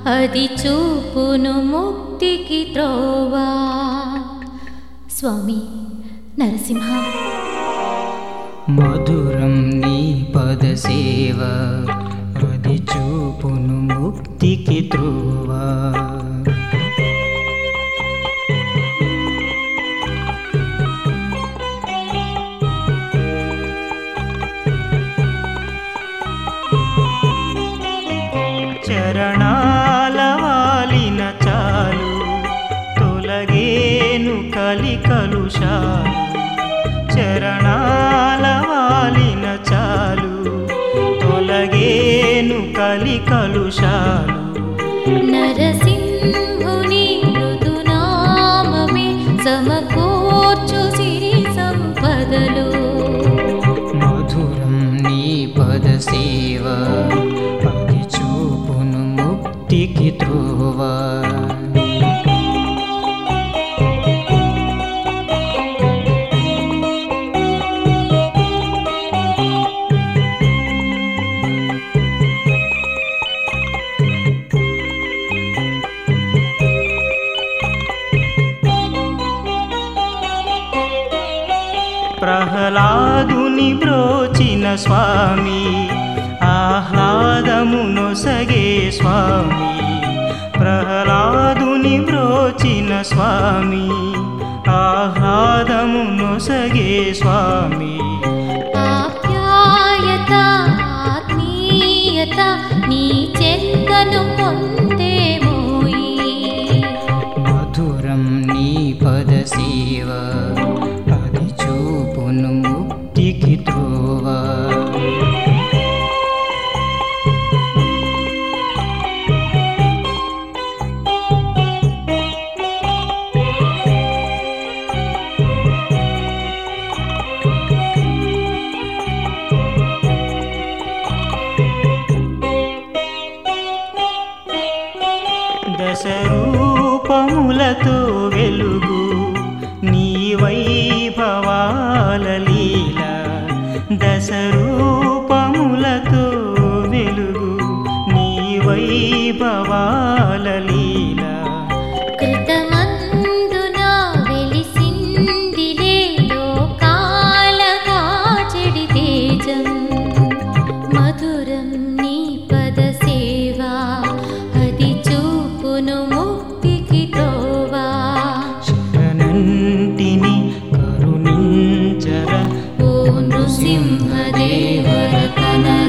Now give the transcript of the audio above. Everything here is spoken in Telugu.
అది చూపును ముక్తికి త్రోవా స్వామి నరసింహ మధురం నీ పద సేవ అది చూపును ముక్తికి త్రువా చరణాల వాలిన చాలు తొలగేను కలి కలుషాలు చరణాల వాలిన చాలు తొలగేను కలి కలుషాలు నరసింహుని మృదునామమే సమకూర్చు సిరి సంపదలు మధురం నీ పద సేవ అది చూపును ముక్తికి త్రువా ప్రహ్లాదుని బ్రోచిన స్వామి ఆహ్లాదము నొసగే స్వామి ప్రహ్లాదుని బ్రోచిన స్వామి ఆహ్లాదము నొసగే స్వామి ఆప్యాయత ఆత్మీయత నీ చెంతను పొందేమోయి మధురం నీ పద సేవ అది చూపును ముక్తికి త్రోవా దశ రూపములతో వెలుగు నీ వైభవాల లీల దశ రూపములతో వెలుగు నీ వైభవాల లీల కృతమందున వెలిసిందిలే లోకాల కాచెడి తేజం మధురం నీ పద సేవా అది చూపును ముక్తికి తోవా శరణంటిని కరుణించర ఓ నృసింహదేవర కనర